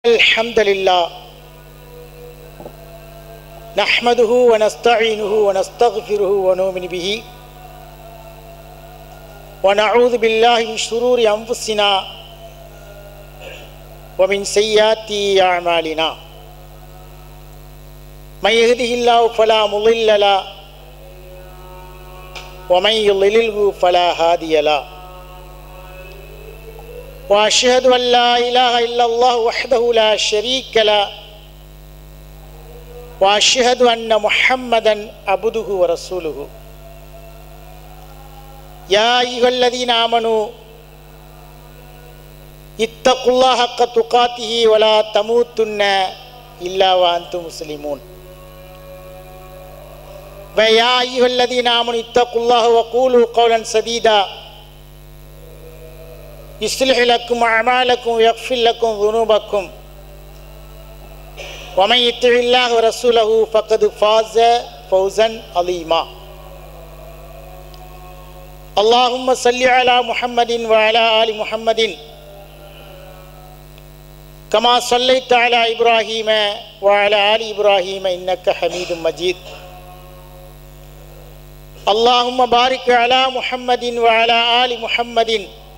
الحمد لله نحمده ونستعينه ونستغفره ونؤمن به ونعوذ بالله من شرور أنفسنا ومن سيئات أعمالنا من يهده الله فلا مضل له ومن يضلله فلا هادي له واشهد ان لا اله الا الله وحده لا شريك له واشهد ان محمدا عبده ورسوله يا ايها الذين امنوا اتقوا الله حق تقاته ولا تموتن الا وانتم مسلمون ويا ايها الذين امنوا اتقوا الله وقولوا قولا سديدا يصلح لكم أعمالكم ويغفر لكم ذنوبكم ومن يطع الله ورسوله فقد فاز فوزا عظيما اللهم صل على محمد وعلى آل محمد كما صليت على إبراهيم وعلى آل إبراهيم إنك حميد مجيد اللهم بارك على محمد وعلى آل محمد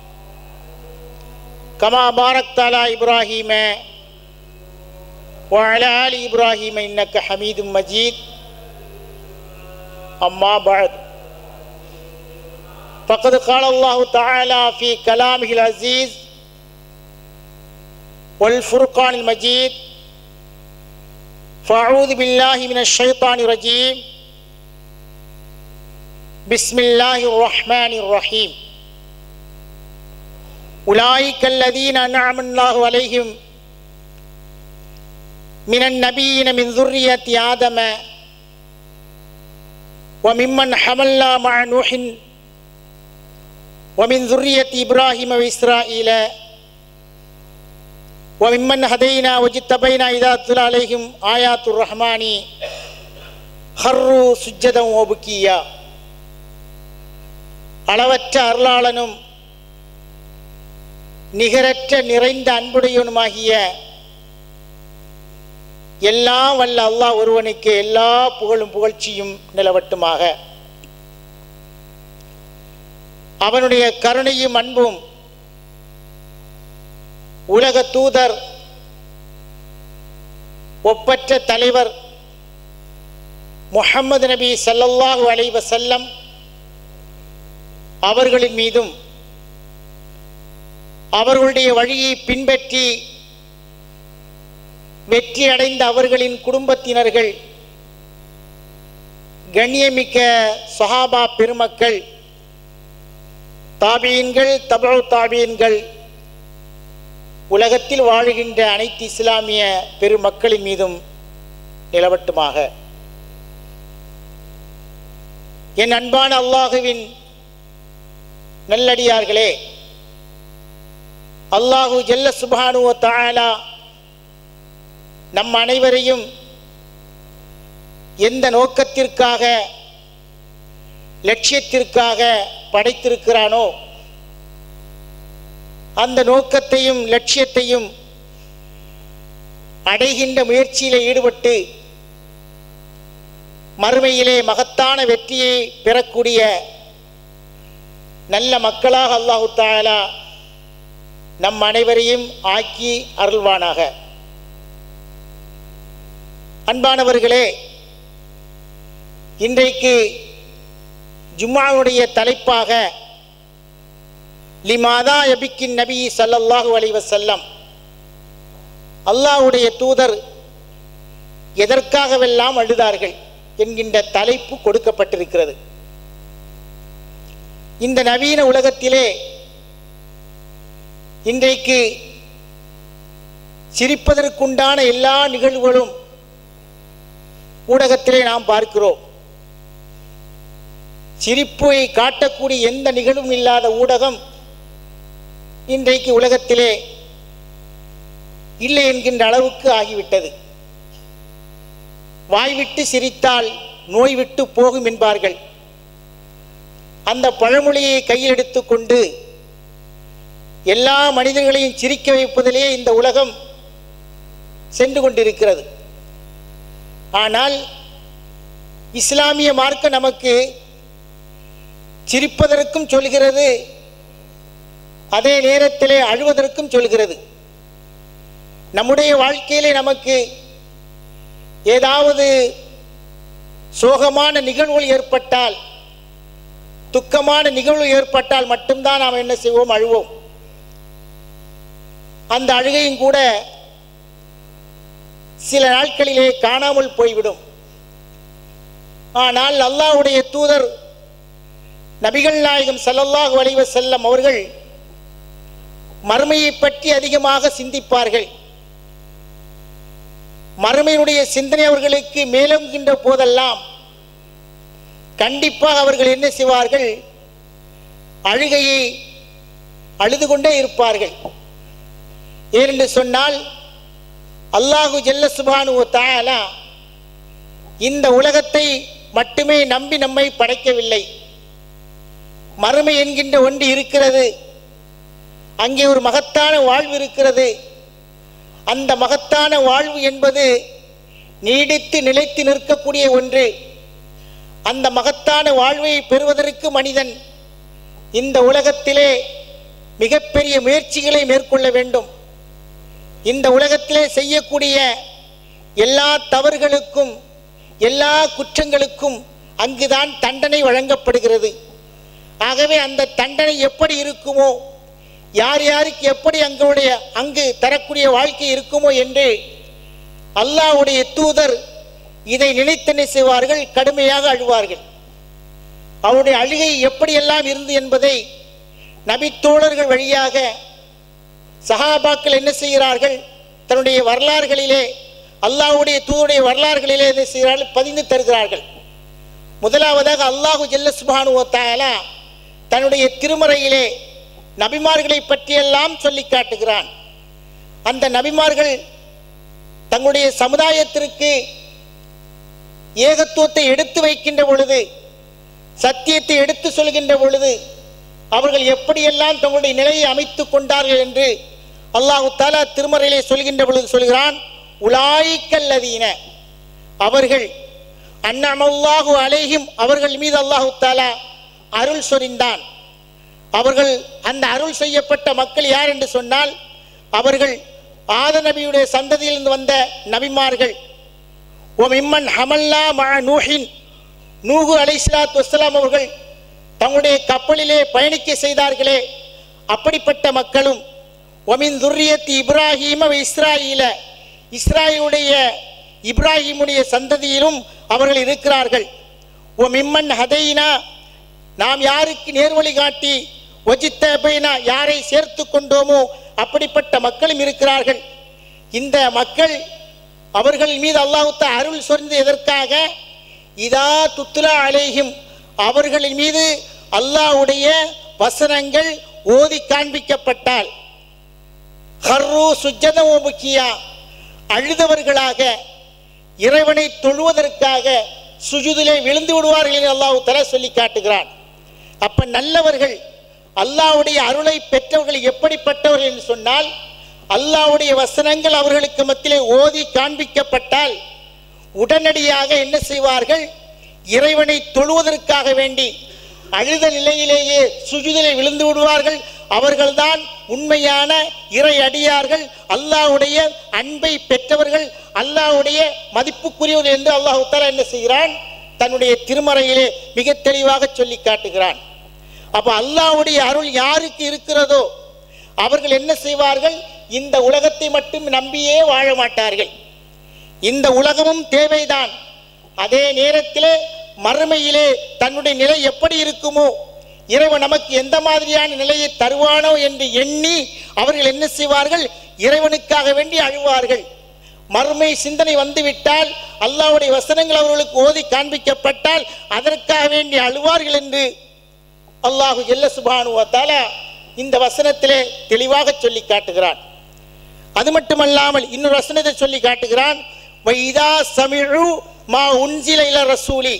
كما باركت على إبراهيم وعلى آل إبراهيم إنك حميد مجيد أما بعد فقد قال الله تعالى في كلامه العزيز والفرقان المجيد فأعوذ بالله من الشيطان الرجيم بسم الله الرحمن الرحيم أولئك الذين أنعم الله عليهم من النبيين من ذرية آدم وممن حملنا مع نوح ومن ذرية إبراهيم وإسرائيل وممن هدينا وجتبينا إذا تلى عليهم آيات الرحمن خروا سجدا وبكيا அளவற்ற அருளாளனும் நிகரற்ற நிறைந்த அன்புடையவனுமாகிய எல்லாம் வல்ல அல்லாஹ் ஒருவனுக்கு எல்லா புகழும் புகழ்ச்சியும் நிலவட்டுமாக அவனுடைய கருணையும் அன்பும் உலக தூதர் ஒப்பற்ற தலைவர் முஹம்மது நபி சல்லல்லாஹு அலைவ செல்லம் அவர்களின் மீதும் அவர்களுடைய வழியை பின்பற்றி வெற்றி அடைந்த அவர்களின் குடும்பத்தினர்கள் கண்ணியமிக்க சொஹாபா பெருமக்கள் தாபியன்கள் தபு தாபியன்கள் உலகத்தில் வாழுகின்ற அனைத்து இஸ்லாமிய பெருமக்களின் மீதும் நிலவட்டுமாக என் அன்பான அல்லாஹுவின் நல்லடியார்களே அல்லாஹு ஜல்ல சுபானுவ தாலா நம் அனைவரையும் எந்த நோக்கத்திற்காக லட்சியத்திற்காக படைத்திருக்கிறானோ அந்த நோக்கத்தையும் லட்சியத்தையும் அடைகின்ற முயற்சியிலே ஈடுபட்டு மறுமையிலே மகத்தான வெற்றியை பெறக்கூடிய நல்ல மக்களாக அல்லாஹு தாலா நம் அனைவரையும் ஆக்கி அருள்வானாக அன்பானவர்களே இன்றைக்கு ஜும்மாவுடைய தலைப்பாக லிமாதா எபிக்கின் நபி சல்லல்லாஹு அலைவசல்லம் அல்லாஹுடைய தூதர் எதற்காகவெல்லாம் அழுதார்கள் என்கின்ற தலைப்பு கொடுக்கப்பட்டிருக்கிறது இந்த நவீன உலகத்திலே இன்றைக்கு சிரிப்பதற்குண்டான எல்லா நிகழ்வுகளும் ஊடகத்திலே நாம் பார்க்கிறோம் சிரிப்பை காட்டக்கூடிய எந்த நிகழ்வும் இல்லாத ஊடகம் இன்றைக்கு உலகத்திலே இல்லை என்கின்ற அளவுக்கு ஆகிவிட்டது வாய்விட்டு சிரித்தால் நோய் விட்டு போகும் என்பார்கள் அந்த பழமொழியை கையில் எடுத்துக்கொண்டு எல்லா மனிதர்களையும் சிரிக்க வைப்பதிலே இந்த உலகம் சென்று கொண்டிருக்கிறது ஆனால் இஸ்லாமிய மார்க்கம் நமக்கு சிரிப்பதற்கும் சொல்கிறது அதே நேரத்திலே அழுவதற்கும் சொல்கிறது நம்முடைய வாழ்க்கையிலே நமக்கு ஏதாவது சோகமான நிகழ்வுகள் ஏற்பட்டால் துக்கமான நிகழ்வு ஏற்பட்டால் மட்டும்தான் நாம் என்ன செய்வோம் அழுவோம் அந்த அழுகையும் கூட சில நாட்களிலே காணாமல் போய்விடும் ஆனால் அல்லாஹ்வுடைய தூதர் நபிகள் நாயகம் ஸல்லல்லாஹு அலைஹி வஸல்லம் அவர்கள் மறுமையை பற்றி அதிகமாக சிந்திப்பார்கள் மறுமையினுடைய சிந்தனை அவர்களுக்கு மேலோங்குகின்ற போதெல்லாம் கண்டிப்பாக அவர்கள் என்ன செய்வார்கள் அழுகையை அழுது கொண்டே இருப்பார்கள் ஏனென்று சொன்னால் அல்லாஹு ஜல்ல சுபானு தாயாலா இந்த உலகத்தை மட்டுமே நம்பி நம்மை படைக்கவில்லை மறுமை என்கின்ற ஒன்று இருக்கிறது அங்கே ஒரு மகத்தான வாழ்வு இருக்கிறது அந்த மகத்தான வாழ்வு என்பது நீடித்து நிலைத்து நிற்கக்கூடிய ஒன்று அந்த மகத்தான வாழ்வை பெறுவதற்கு மனிதன் இந்த உலகத்திலே மிகப்பெரிய முயற்சிகளை மேற்கொள்ள வேண்டும் இந்த உலகத்திலே செய்யக்கூடிய எல்லா தவறுகளுக்கும் எல்லா குற்றங்களுக்கும் அங்குதான் தண்டனை வழங்கப்படுகிறது ஆகவே அந்த தண்டனை எப்படி இருக்குமோ யார் யாருக்கு எப்படி அங்களுடைய அங்கு தரக்கூடிய வாழ்க்கை இருக்குமோ என்று அல்லாஹ்வுடைய தூதர் இதை நினைத்தனை செய்வார்கள் கடுமையாக அழுவார்கள் அவருடைய அழுகை எப்படியெல்லாம் இருந்து என்பதை நபித்தோழர்கள் வழியாக சஹாபாக்கள் என்ன செய்கிறார்கள் தன்னுடைய வரலாறுகளிலே அல்லாஹ்வுடைய தூதுடைய வரலாறுகளிலே என்ன செய்கிறார்கள் பதிந்து தருகிறார்கள் முதலாவதாக அல்லாஹு ஜல்ல சுபானு தாலா தன்னுடைய திருமறையிலே நபிமார்களை பற்றியெல்லாம் சொல்லி காட்டுகிறான் அந்த நபிமார்கள் தங்களுடைய சமுதாயத்திற்கு ஏகத்துவத்தை எடுத்து வைக்கின்ற பொழுது சத்தியத்தை எடுத்து சொல்கின்ற பொழுது அவர்கள் எப்படியெல்லாம் தங்களுடைய நிலையை அமைத்துக் கொண்டார்கள் என்று அல்லாஹு தாலா திருமறையிலே சொல்கின்ற பொழுது சொல்கிறான் உலாய்க்கல்லதீன அவர்கள் அன்னமல்லாஹு அலைஹிம் அவர்கள் மீது அல்லாஹு தாலா அருள் சொரிந்தான் அவர்கள் அந்த அருள் செய்யப்பட்ட மக்கள் யார் என்று சொன்னால் அவர்கள் ஆத நபியுடைய சந்ததியிலிருந்து வந்த நபிமார்கள் ஓ மிம்மன் ஹமல்லா மா நூஹின் நூகு அலைஸ்லாத் வஸ்லாம் அவர்கள் தங்களுடைய கப்பலிலே பயணிக்க செய்தார்களே அப்படிப்பட்ட மக்களும் ஒமின் துர்ரியத்தி இப்ராஹீம வ இஸ்ராயில இஸ்ராயிலுடைய இப்ராஹிமுடைய சந்ததியிலும் அவர்கள் இருக்கிறார்கள் ஓ மிம்மன் ஹதைனா நாம் யாருக்கு நேர்வழி காட்டி ஒஜித்த பைனா யாரை சேர்த்து கொண்டோமோ அப்படிப்பட்ட மக்களும் இருக்கிறார்கள் இந்த மக்கள் அவர்கள் மீது அல்லாஹுத்த அருள் சொரிந்து எதற்காக இதா துத்துலா அலேஹிம் அவர்களின் மீது அல்லாஹ்வுடைய வசனங்கள் ஓதி காண்பிக்கப்பட்டால் ஹர்ரு சுஜத முக்கியா அழுதவர்களாக இறைவனை தொழுவதற்காக சுஜுதிலே விழுந்து விடுவார்கள் என்று அல்லாஹ் தலா சொல்லி காட்டுகிறான் அப்ப நல்லவர்கள் அல்லாஹ்வுடைய அருளை பெற்றவர்கள் எப்படிப்பட்டவர்கள் என்று சொன்னால் அல்லாஹ்வுடைய வசனங்கள் அவர்களுக்கு மத்தியிலே ஓதி காண்பிக்கப்பட்டால் உடனடியாக என்ன செய்வார்கள் இறைவனை தொழுவதற்காக வேண்டி அழுத நிலையிலேயே சுஜுதிலே விழுந்து விடுவார்கள் அவர்கள்தான் உண்மையான இறை அடியார்கள் அல்லாஹ்வுடைய அன்பை பெற்றவர்கள் அல்லாஹ்வுடைய மதிப்புக்குரியவர்கள் என்று அல்லாஹு தஆலா என்ன செய்கிறான் தன்னுடைய திருமறையிலே மிக தெளிவாக சொல்லி காட்டுகிறான் அப்ப அல்லாஹ்வுடைய அருள் யாருக்கு இருக்கிறதோ அவர்கள் என்ன செய்வார்கள் இந்த உலகத்தை மட்டும் நம்பியே வாழ மாட்டார்கள் இந்த உலகமும் தேவைதான் அதே நேரத்திலே மறுமையிலே தன்னுடைய நிலை எப்படி இருக்குமோ இறைவன் நமக்கு எந்த மாதிரியான நிலையை தருவானோ என்று எண்ணி அவர்கள் என்ன செய்வார்கள் இறைவனுக்காக வேண்டி அழுவார்கள் மறுமை சிந்தனை வந்துவிட்டால் அல்லாஹ்வுடைய வசனங்கள் அவர்களுக்கு ஓதி காண்பிக்கப்பட்டால் அதற்காக வேண்டி அழுவார்கள் என்று அல்லாஹு ஜல்ல சுபானுவத்தால இந்த வசனத்திலே தெளிவாக சொல்லி காட்டுகிறான் அது மட்டுமல்லாமல் இன்னொரு வசனத்தை சொல்லி காட்டுகிறான் வைதா சமிழு மா உன்சில இல ரசூலி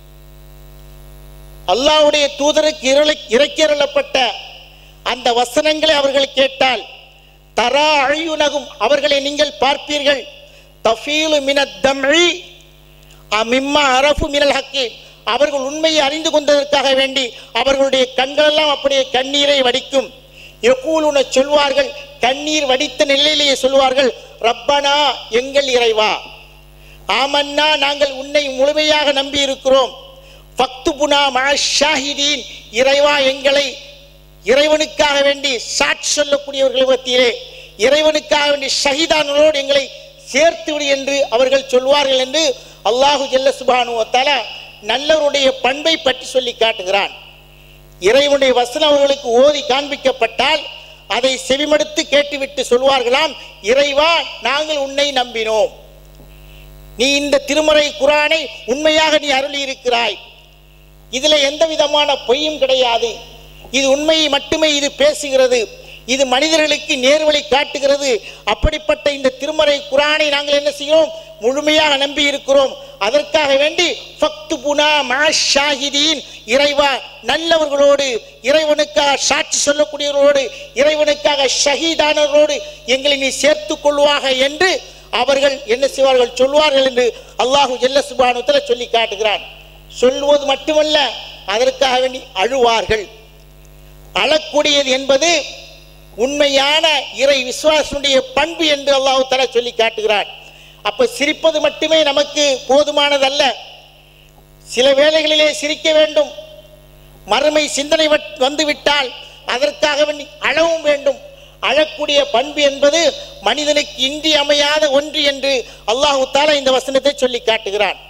அல்லாஹ்வுடைய தூதருக்கு இறள இறக்கியறப்பட்ட அந்த வசனங்களை அவர்கள் கேட்டால் தரா அழியுனகும் அவர்களை நீங்கள் பார்ப்பீர்கள் தஃபீலு மினத் தம்இ அமிம்மா அரஃபு மினல் ஹக்கி அவர்கள் உண்மையை அறிந்து கொண்டதற்காக வேண்டி அவர்களுடைய கண்களெல்லாம் அப்படியே கண்ணீரை வடிக்கும் எக்கூலுன சொல்வார்கள் கண்ணீர் வடித்த நிலையிலேயே சொல்வார்கள் ரப்பனா எங்கள் இறைவா ஆமன்னா நாங்கள் உன்னை முழுமையாக நம்பி இருக்கிறோம் ஃபக்துபுனா ஷாஹிதீன் இறைவா எங்களை இறைவனுக்காக வேண்டி சாட்சி சொல்லக்கூடியவர்கள் மத்தியிலே இறைவனுக்காக வேண்டி ஷஹீதானோடு எங்களை சேர்த்து விடு என்று அவர்கள் சொல்வார்கள் என்று அல்லாஹு ஜல்ல சுபானு தஆலா நல்லவருடைய பண்பை பற்றி சொல்லி காட்டுகிறான் இறைவனுடைய வசனம் அவர்களுக்கு ஓதி காண்பிக்கப்பட்டால் அதை செவிமடுத்து கேட்டுவிட்டு சொல்வார்களாம் இறைவா நாங்கள் உன்னை நம்பினோம் நீ இந்த திருமறை குரானை உண்மையாக நீ அருளி இருக்கிறாய் இதுல எந்த விதமான பொய்யும் கிடையாது இது உண்மையை மட்டுமே இது பேசுகிறது இது மனிதர்களுக்கு நேர்வழி காட்டுகிறது அப்படிப்பட்ட இந்த திருமறை குரானை நாங்கள் என்ன செய்கிறோம் முழுமையாக நம்பி இருக்கிறோம் அதற்காக வேண்டி ஃபக்து புனா ஷாஹிதீன் இறைவா நல்லவர்களோடு இறைவனுக்காக சாட்சி சொல்லக்கூடியவர்களோடு இறைவனுக்காக ஷஹீதானவர்களோடு எங்களை நீ சேர்த்துக் கொள்வாக என்று அவர்கள் என்ன செய்வார்கள் சொல்வார்கள் என்று அல்லாஹு ஜல்ல சுபானுத்துல சொல்லி காட்டுகிறான் சொல்வது மட்டுமல்ல அதற்காக வேண்டி அழுவார்கள் அழக்கூடியது என்பது உண்மையான இறை விசுவாசனுடைய பண்பு என்று அல்லாஹு தஆலா சொல்லி காட்டுகிறான் அப்ப சிரிப்பது மட்டுமே நமக்கு போதுமானதல்ல சில வேளைகளிலே சிரிக்க வேண்டும் மறுமை சிந்தனை வட்- வந்துவிட்டால் அதற்காக வேண்டி அழவும் வேண்டும் அழக்கூடிய பண்பு என்பது மனிதனுக்கு இன்றியமையாத ஒன்று என்று அல்லாஹு தாலா இந்த வசனத்தை சொல்லி காட்டுகிறான்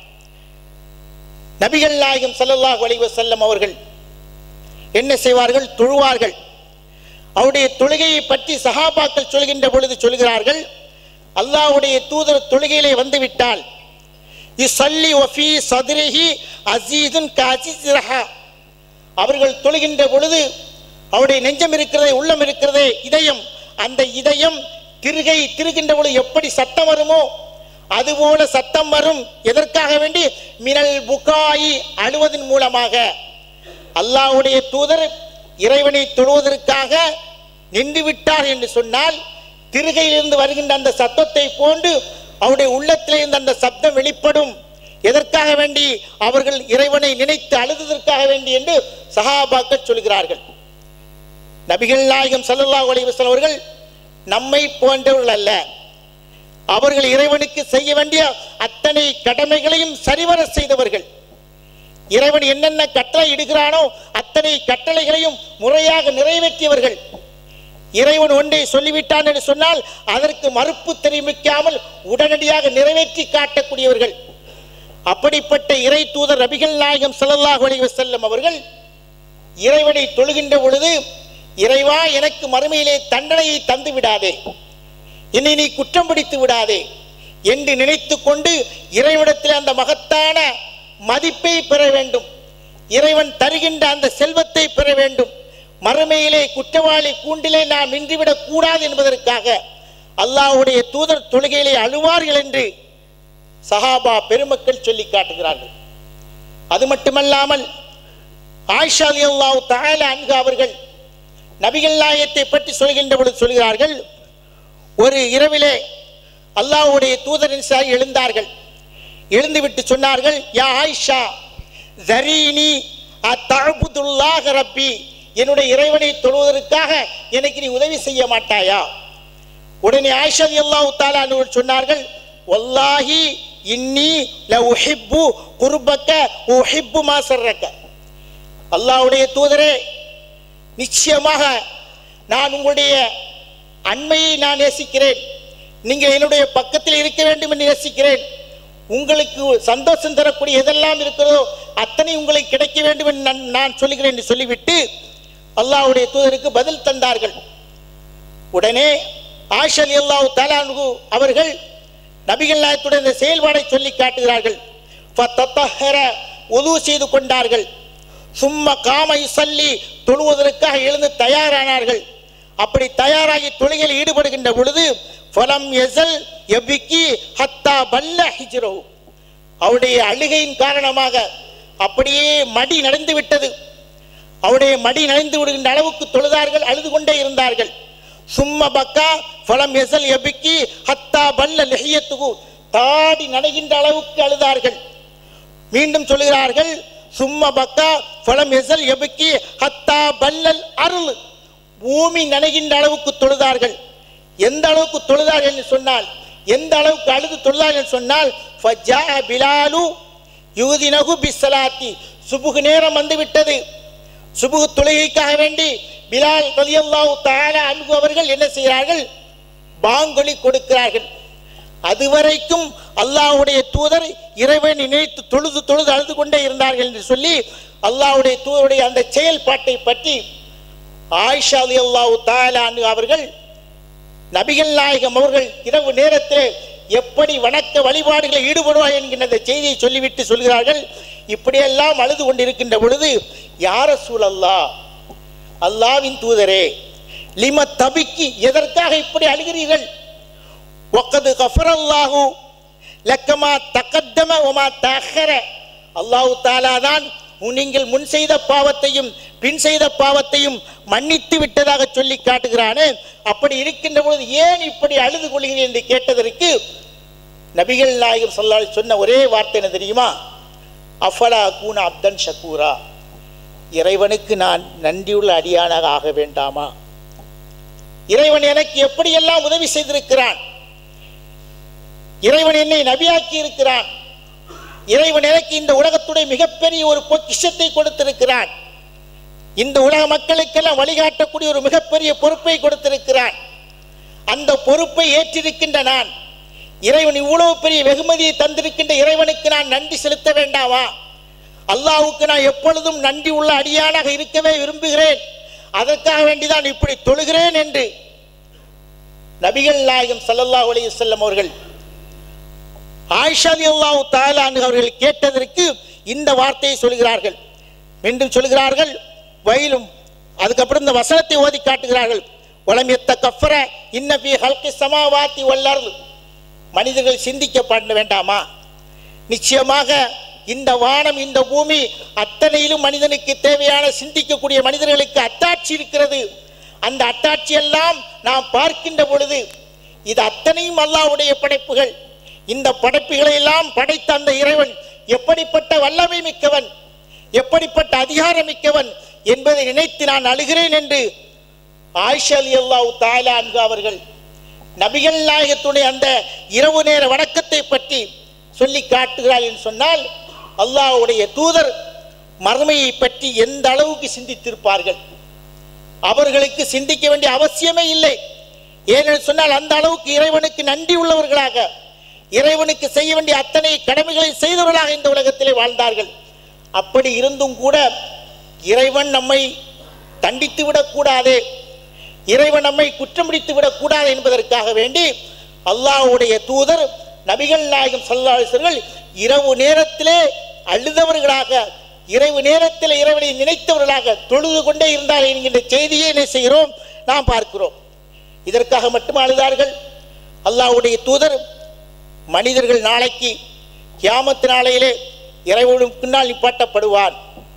நபிகள் நாயகம் ஸல்லல்லாஹு அலைஹி வஸல்லம் அவர்கள் என்ன செய்வார்கள் தொழுவார்கள் அவருடைய தொழுகையை பற்றி சஹாபாக்கள் சொல்கின்ற பொழுது சொல்கிறார்கள் அல்லாஹ்வுடைய தூதர் தொழுகையிலே வந்துவிட்டால் இசல்லி ஒஃபி சதுரிஹி அசீதுன் காசிரஹா அவர்கள் தொழுகின்ற பொழுது அவருடைய நெஞ்சம் இருக்கிறதே உள்ளம் இருக்கிறதே இதயம் அந்த இதயம் திருகை திருகின்ற பொழுது எப்படி சத்தம் வருமோ அதுபோல சத்தம் வரும் எதற்காக வேண்டி மினல் புகாயி அழுவதன் மூலமாக அல்லாஹ்வுடைய தூதர் இறைவனை தொழுவதற்காக நின்று விட்டார் என்று சொன்னால் திருகையிலிருந்து வருகின்ற அந்த சத்தத்தை போன்று அவருடைய உள்ளத்திலே இருந்த அந்த சப்தம் வெளிப்படும் எதற்காக வேண்டி அவர்கள் இறைவனை நினைத்து அழுததற்காக வேண்டி என்று சஹாபாக்கள் சொல்கிறார்கள் நபிகள் நாயகம் ஸல்லல்லாஹு அலைஹி வஸல்லம் அவர்கள் நம்மை போன்றவர்கள் அல்ல அவர்கள் இறைவனுக்கு செய்ய வேண்டிய அத்தனை கடமைகளையும் சரிவர செய்தவர்கள் இறைவன் என்னென்ன கட்டளை இடுகிறானோ அத்தனை கட்டளைகளையும் முறையாக நிறைவேற்றியவர்கள் இறைவன் ஒன்றை சொல்லிவிட்டான் என்று சொன்னால் அதற்கு மறுப்பு தெரிவிக்காமல் உடனடியாக நிறைவேற்றி காட்டக்கூடியவர்கள் அப்படிப்பட்ட இறை தூதர் ரபிகள் நாயகம் ஸல்லல்லாஹு அலைஹி வஸல்லம் அவர்கள் இறைவனை தொழுகின்ற பொழுது இறைவா எனக்கு மறுமையிலே தண்டனையை தந்து விடாதே என்னை நீ குற்றம் பிடித்து விடாதே என்று நினைத்து கொண்டு இறைவனிடத்தில் அந்த மகத்தான மதிப்பை பெற வேண்டும் இறைவன் தருகின்ற அந்த செல்வத்தை பெற வேண்டும் மறுமையிலே குற்றவாளி கூண்டிலே நாம் நின்றுவிடக் கூடாது என்பதற்காக அல்லாஹ்வுடைய தூதர் தொழுகையிலே அழுவார்கள் என்று சஹாபா பெருமக்கள் சொல்லி காட்டுகிறார்கள் அது மட்டுமல்லாமல் ஆயிஷா அல்லாஹ் தஆலா அன்ஹா அவர்கள் நபிகள் நாயத்தை பற்றி சொல்கின்ற பொழுது சொல்கிறார்கள் ஒரு இரவிலே அல்லாஹ்வுடைய தூதரின் சாய் எழுந்தார்கள் எழுந்துவிட்டு சொன்னார்கள் யா ஆயிஷா ஜரீனி அத்தஅபுதுல்லாஹ ரப்பி என்னுடைய இறைவனை தொழுவதற்காக எனக்கு நீ உதவி செய்ய மாட்டாயா உடனே ஆயிஷா அல்லாஹ் தாலா அவர்கள் சொன்னார்கள் வல்லாஹி இன்னி ல உஹிப்பு குர்பக்க உஹிப்பு மா சர்ரக்க அல்லாஹ்வுடைய தூதரே நிச்சயமாக நான் உங்களுடைய அண்மையை நான் நேசிக்கிறேன் நீங்கள் என்னுடைய பக்கத்தில் இருக்க வேண்டும் என்று நேசிக்கிறேன் உங்களுக்கு சந்தோஷம் தரக்கூடிய எதெல்லாம் இருக்கிறதோ அத்தனை உங்களுக்கு கிடைக்க வேண்டும் என்று நான் நான் சொல்லுகிறேன் என்று சொல்லிவிட்டு அல்லாஹ்வுடைய தூதருக்கு பதில் தந்தார்கள் உடனே ஆஷல் அல்லாஹ் தலானு அவர்கள் நபிகள் நாயத்துடைய இந்த செயல்பாடை சொல்லி காட்டுகிறார்கள் ஃபத்தத்தஹர உது செய்து கொண்டார்கள் சும்மா காம சொல்லி தொழுவதற்காக எழுந்து தயாரானார்கள் அப்படி தயாராகி தொழுகையில் ஈடுபடுகின்ற பொழுது ஃபலம் எசல் எபிக்கி ஹத்தா பல்ல ஹிஜ்ரோ அவருடைய அழுகையின் காரணமாக அப்படியே மடி நடந்து விட்டது அவருடைய மடி நனைந்து விடுகின்ற அளவுக்கு தொழுதார்கள் அழுது கொண்டே இருந்தார்கள் சும்ம பக்கா ஃபலம் எசல் எபிக்கி ஹத்தா பல்ல லெஹியத்துகு தாடி நனைகின்ற அளவுக்கு அழுதார்கள் மீண்டும் சொல்கிறார்கள் சும்மா பக்கா ஃபலம் எசல் எபுக்கி ஹத்தா பல்லல் அருள் பூமி நனைகின்ற அளவுக்கு தொழுதார்கள் எந்த அளவுக்கு தொழுதார்கள் என்று சொன்னால் எந்த அளவுக்கு அழுது தொழுதார்கள் என்று சொன்னால் ஃபஜ்ஜா பிலாலு யூதினகு பிஸ்ஸலாத்தி சுபுகு நேரம் வந்து விட்டது சுபுகு தொழுகைக்காக வேண்டி பிலால் ரலியல்லாஹு தஆலா அன்பு அவர்கள் என்ன செய்கிறார்கள் பாங்கொலி கொடுக்கிறார்கள் அதுவரைக்கும் அல்லாஹ்வுடைய தூதர் இறைவனை நினைத்து தொழுது தொழுது அழுது கொண்டே இருந்தார்கள் என்று சொல்லி அல்லாஹ்வுடைய தூதருடைய அந்த செயல்பாட்டை பற்றி ஆயிஷா அல்லாஹு தாலான்னு அவர்கள் நபிகள் நாயகம் அவர்கள் இரவு நேரத்தில் எப்படி வணக்க வழிபாடுகளில் ஈடுபடுவார் என்கின்ற அந்த செய்தியை சொல்லிவிட்டு சொல்கிறார்கள் இப்படியெல்லாம் அழுது கொண்டிருக்கின்ற பொழுது யார சூழல்லா அல்லாவின் தூதரே லிம தபிக்கு எதற்காக இப்படி அழுகிறீர்கள் ஒக்கது கஃபரல்லாஹு லக்கமா தக்கத்தம ஒமா தஹர அல்லாஹு தாலா தான் நீங்கள் முன் செய்த பாவத்தையும் பின் செய்த பாவத்தையும் மன்னித்து விட்டதாக சொல்லி காட்டுகிறானே அப்படி இருக்கின்ற பொழுது ஏன் இப்படி அழுது கொள்கிறீர்கள் என்று கேட்டதற்கு நபிகள் நாயகம் சொல்லால் சொன்ன ஒரே வார்த்தை என்ன தெரியுமா அஃபலா கூன அப்தன் ஷக்கூரா இறைவனுக்கு நான் நன்றியுள்ள அடியானாக ஆக வேண்டாமா இறைவன் எனக்கு எப்படியெல்லாம் உதவி செய்திருக்கிறான் இறைவன் என்னை நபியாக்கி இருக்கிறான் இறைவன் எனக்கு இந்த உலகத்துடைய மிகப்பெரிய ஒரு பொக்கிஷத்தை கொடுத்திருக்கிறான் இந்த உலக மக்களுக்கெல்லாம் வழிகாட்டக்கூடிய ஒரு மிகப்பெரிய பொறுப்பை கொடுத்திருக்கிறான் அந்த பொறுப்பை ஏற்றிருக்கின்ற நான் இறைவன் இவ்வளவு பெரிய வெகுமதியை தந்திருக்கின்ற இறைவனுக்கு நான் நன்றி செலுத்த வேண்டாமா அல்லாஹ்வுக்கு நான் எப்பொழுதும் நன்றி உள்ள அடியானாக இருக்கவே விரும்புகிறேன் அதற்காக வேண்டிதான் இப்படி தொழுகிறேன் என்று நபிகள் நாயகம் ஸல்லல்லாஹு அலைஹி வஸல்லம் அவர்கள் ஆயிஷா அல்லாஹு தாலான் அவர்கள் கேட்டதற்கு இந்த வார்த்தையை சொல்கிறார்கள் மீண்டும் சொல்கிறார்கள் வயலும் அதுக்கப்புறம் இந்த வசனத்தை ஓதி காட்டுகிறார்கள் வளம் எத்த கஃபர இன்னபி ஹல்கி சமாவாத்தி வல்லர்து மனிதர்கள் சிந்திக்க பண்ண வேண்டாமா நிச்சயமாக இந்த வானம் இந்த பூமி அத்தனையிலும் மனிதனுக்கு தேவையான சிந்திக்கக்கூடிய மனிதர்களுக்கு அத்தாட்சி இருக்கிறது அந்த அத்தாட்சி எல்லாம் நாம் பார்க்கின்ற பொழுது இது அத்தனையும் அல்லாஹ்வுடைய படைப்புகள் இந்த படைப்புகளை எல்லாம் படைத்த அந்த இறைவன் எப்படிப்பட்ட வல்லமை மிக்கவன் எப்படிப்பட்ட அதிகாரம் மிக்கவன் என்பதை நினைத்து நான் அழுகிறேன் என்று ஆயிஷா அலி அல்லாஹ் தாலா அன்கு அவர்கள் நபிகள் நாயகத்துடைய அந்த இரவு நேர வணக்கத்தை பற்றி சொல்லி காட்டுகிறார் என்று சொன்னால் அல்லாஹ்வுடைய தூதர் மறுமையை பற்றி எந்த அளவுக்கு சிந்தித்திருப்பார்கள் அவர்களுக்கு சிந்திக்க வேண்டிய அவசியமே இல்லை ஏனென்று சொன்னால் அந்த அளவுக்கு இறைவனுக்கு நன்றி உள்ளவர்களாக இறைவனுக்கு செய்ய வேண்டிய அத்தனை கடமைகளை செய்தவர்களாக இந்த உலகத்திலே வாழ்ந்தார்கள் அப்படி இருந்தும் கூட இறைவன் நம்மை தண்டித்து விடக்கூடாதே இறைவன் நம்மை குற்றமிடித்து விடக்கூடாது என்பதற்காக வேண்டி அல்லாஹ்வுடைய தூதர் நபிகள் நாயகம் சல்லாசர்கள் இரவு நேரத்திலே அழுதவர்களாக இரவு நேரத்தில் இறைவனை நினைத்தவர்களாக தொழுது கொண்டே இருந்தார் என்கின்ற செய்தியை என்ன செய்கிறோம் நாம் பார்க்கிறோம் இதற்காக மட்டும் அழுதார்கள் அல்லாஹ்வுடைய தூதர் மனிதர்கள் நாளைக்கு கியாமத்து நாளையிலே இறைவனுக்கு பின்னால் நிப்பாட்டப்படுவான்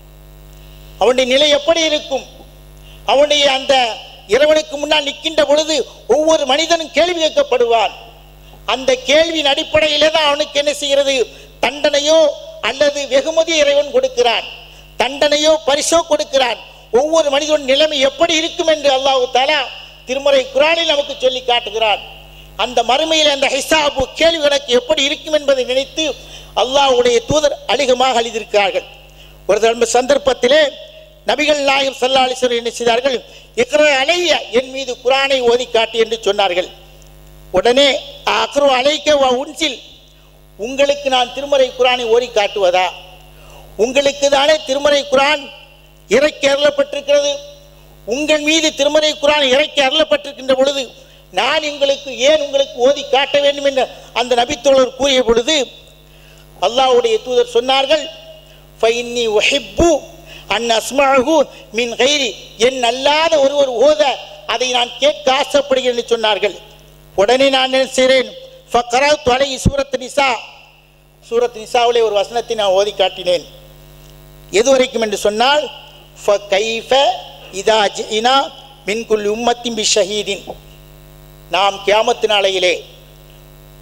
அவனுடைய நிலை எப்படி இருக்கும் அவனுடைய அந்த இறைவனுக்கு முன்னால் நிற்கின்ற பொழுது ஒவ்வொரு மனிதனும் கேள்வி கேட்கப்படுவான் அந்த கேள்வியின் அடிப்படையிலே தான் அவனுக்கு என்ன செய்கிறது தண்டனையோ அல்லது வெகுமதி இறைவன் கொடுக்கிறான் தண்டனையோ பரிசோ கொடுக்கிறான் ஒவ்வொரு மனிதன் நிலைமை எப்படி இருக்கும் என்று அல்லாஹு தாலா திருமறை குரானில் நமக்கு சொல்லி காட்டுகிறான் அந்த மறுமையில் அந்த ஹிசாபு கேள்வி கணக்கு எப்படி இருக்கும் என்பதை நினைத்து அல்லாஹ்வுடைய தூதர் அழிகமாக அழிந்திருக்கிறார்கள் ஒரு தடவை சந்தர்ப்பத்திலே நபிகள் நாயகம் சல்லா அலிஸ்வரர் என்ன செய்தார்கள் இக்ர அலைய என் மீது குரானை ஓதி காட்டு என்று சொன்னார்கள் உடனே அக்ரு அலைக்க வ உன்சில் உங்களுக்கு நான் திருமறை குரானை ஓதி காட்டுவதா உங்களுக்கு தானே திருமறை குரான் இறக்கி அருளப்பட்டிருக்கிறது உங்கள் மீது திருமறை குரான் இறக்கி அருளப்பட்டிருக்கின்ற பொழுது நான் உங்களுக்கு ஏன் உங்களுக்கு ஓதி காட்ட வேண்டும் என்று அந்த நபித்தோழர் கூறிய பொழுது அல்லாஹ்வுடைய தூதர் சொன்னார்கள் ஃபைன்னி ஒஹிப்பு அன் அஸ்மஹு மின் கைரி என் அல்லாத ஒருவர் ஓத அதை நான் கேட்க ஆசைப்படுகிறேன் என்று சொன்னார்கள் உடனே நான் என்ன செய்கிறேன் ஃபக்கரா தொலை சூரத் நிசா சூரத் நிசாவிலே ஒரு வசனத்தை நான் ஓதி காட்டினேன் எது வரைக்கும் என்று சொன்னால் ஃபகைஃப இதா ஜினா மின் மின்குல் உம்மத்தின் பி ஷஹீதின் நாம் கியாமத்து நாளையிலே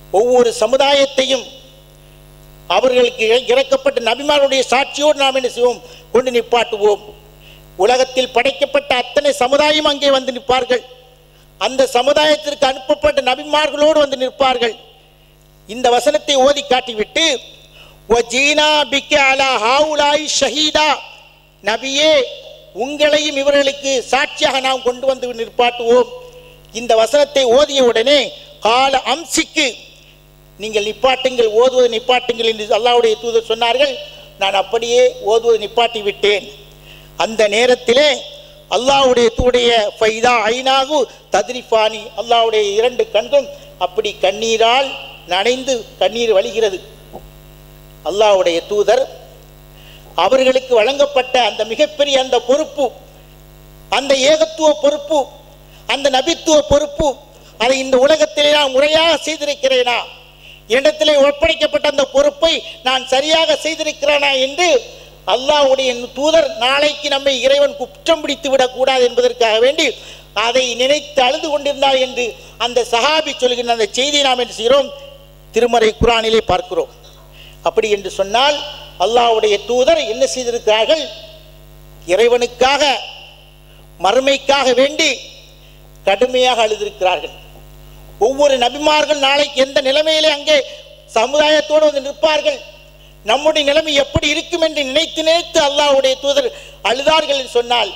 ஒவ்வொரு சமுதாயத்தையும் அவர்களுக்கு இற- இறக்கப்பட்ட நபிமாருடைய சாட்சியோடு நாம் என்ன செய்வோம் கொண்டு நிப்பாட்டுவோம் உலகத்தில் படைக்கப்பட்ட அத்தனை சமுதாயம் அங்கே வந்து நிற்பார்கள் அந்த சமுதாயத்திற்கு அனுப்பப்பட்ட நபிமார்களோடு வந்து நிற்பார்கள் இந்த வசனத்தை ஓதி காட்டிவிட்டு "வஜீனா பிக்க அலா ஹாவுலாய் ஷஹீதா நபியே உங்களையும் இவர்களுக்கு சாட்சியாக நாம் கொண்டு வந்து நிற்பாட்டுவோம் இந்த வசனத்தை ஓதிய உடனே கால அம்சிக்கு நீங்கள் நிப்பாட்டுங்கள் ஓதுவது நிப்பாட்டுங்கள் என்று அல்லாஹ்வுடைய தூதர் சொன்னார்கள் நான் அப்படியே ஓதுவது நிப்பாட்டி விட்டேன் அந்த நேரத்திலே அல்லாஹ்வுடைய தூடைய ஃபைதா ஐநாகு தத்ரிஃபானி அல்லாஹ்வுடைய இரண்டு கண்களும் அப்படி கண்ணீரால் நனைந்து கண்ணீர் வழிகிறது அல்லாஹ்வுடைய தூதர் அவர்களுக்கு வழங்கப்பட்ட அந்த மிகப்பெரிய அந்த பொறுப்பு அந்த ஏகத்துவ பொறுப்பு அந்த நபித்துவ பொறுப்பு அதை இந்த உலகத்திலே நான் முறையாக செய்திருக்கிறேனா இடத்திலே ஒப்படைக்கப்பட்ட அந்த பொறுப்பை நான் சரியாக செய்திருக்கிறேனா என்று அல்லாஹ்வுடைய தூதர் நாளைக்கு நம்மை இறைவன் குற்றம் பிடித்து விடக்கூடாது என்பதற்காக வேண்டி அதை நினைத்து அழுது கொண்டிருந்தார் என்று அந்த சஹாபி சொல்கின்ற அந்த செய்தியை நாம் என்ன செய்கிறோம் திருமறை குரானிலே பார்க்கிறோம் அப்படி என்று சொன்னால் அல்லாஹ்வுடைய தூதர் என்ன செய்திருக்கிறார்கள் இறைவனுக்காக மறுமைக்காக வேண்டி கடுமையாக அழுதிருக்கிறார்கள் ஒவ்வொரு நபிமார்கள் நாளைக்கு எந்த நிலைமையிலே அங்கே சமுதாயத்தோடு வந்து நிற்பார்கள் நம்முடைய நிலைமை எப்படி இருக்கும் என்று நினைத்து நினைத்து அல்லாஹ்வுடைய தூதர் அழுதார்கள் என்று சொன்னால்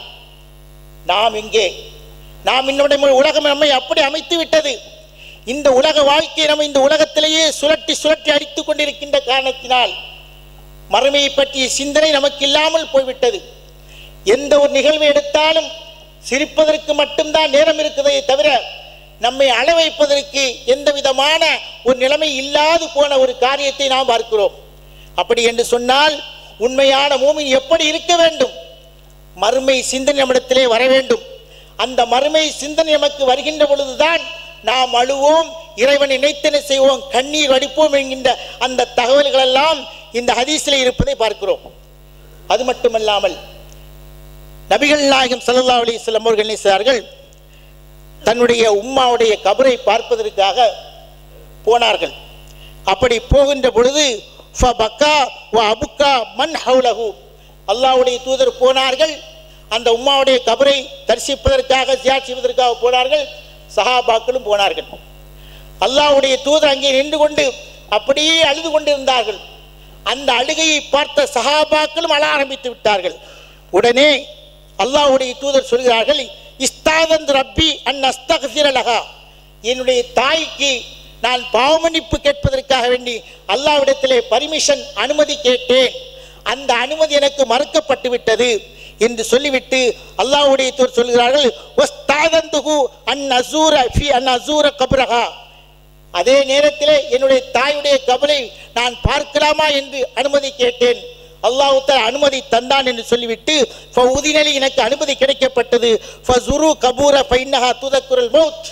நாம் இங்கே நாம் இன்னுடைய உலகம் நம்மை அப்படி அமைத்து விட்டது இந்த உலக வாழ்க்கையை நம்ம இந்த உலகத்திலேயே சுழட்டி சுழட்டி அடித்துக் கொண்டிருக்கின்ற காரணத்தினால் மறுமையை பற்றிய சிந்தனை நமக்கு இல்லாமல் போய்விட்டது எந்த ஒரு நிகழ்வை எடுத்தாலும் சிரிப்பதற்கு மட்டும்தான் நேரம் இருக்குதே தவிர நம்மை அள வைப்பதற்கு எந்த விதமான ஒரு நிலைமை இல்லாது போன ஒரு காரியத்தை நாம் பார்க்கிறோம் அப்படி என்று சொன்னால் உண்மையான மூமின் எப்படி இருக்க வேண்டும் மறுமை சிந்தனை நம்மிடத்திலே வர வேண்டும் அந்த மறுமை சிந்தனை நமக்கு வருகின்ற பொழுதுதான் நாம் அழுவோம் இறைவனை நினைத்தனை செய்வோம் கண்ணீர் வடிப்போம் என்கின்ற அந்த தகவல்கள் எல்லாம் இந்த ஹதீஸில் இருப்பதை பார்க்கிறோம் அது மட்டுமல்லாமல் நபிகள் நாயகம் ஸல்லல்லாஹு அலைஹி வஸல்லம் அவர்கள் என்ன செய்தார்கள் தன்னுடைய உம்மாவுடைய கபரை பார்ப்பதற்காக போனார்கள் அப்படி போகின்ற பொழுது ஃபபக்கா வ அபுக்கா மன் ஹவுலஹு அல்லாஹ்வுடைய தூதர் போனார்கள் அந்த உம்மாவுடைய கபரை தரிசிப்பதற்காக ஜியார் செய்வதற்காக போனார்கள் சஹாபாக்களும் போனார்கள் அல்லாஹ்வுடைய தூதர் அங்கே நின்று கொண்டு அப்படியே அழுது கொண்டிருந்தார்கள் அந்த அழுகையை பார்த்த சஹாபாக்களும் அழ ஆரம்பித்து விட்டார்கள் உடனே அல்லாஹ்வுடைய தூதர் சொல்கிறார்கள் இஸ்தாதந்த் ரப்பி அன் அஸ்தகசிரலகா என்னுடைய தாய்க்கு நான் பாவமன்னிப்பு கேட்பதற்காக வேண்டி அல்லாஹ்விடத்திலே பர்மிஷன் அனுமதி கேட்டேன் அந்த அனுமதி எனக்கு மறுக்கப்பட்டு விட்டது என்று சொல்லிவிட்டு அல்லாஹ்வுடைய தூதர் சொல்கிறார்கள் "வஸ்தாதந்துஹு அன் அசூர ஃபி அன் அசூர கப்ரஹா அதே நேரத்திலே என்னுடைய தாயுடைய கபலை நான் பார்க்கலாமா என்று அனுமதி கேட்டேன் அல்லாஹ் தஆலா அனுமதி தந்தான் என்று சொல்லிவிட்டு ஃபவுதினலி எனக்கு அனுமதி கிடைக்கப்பட்டது ஃபசுரு கபூர ஃபைன்னஹா துதக்குரல் மௌத்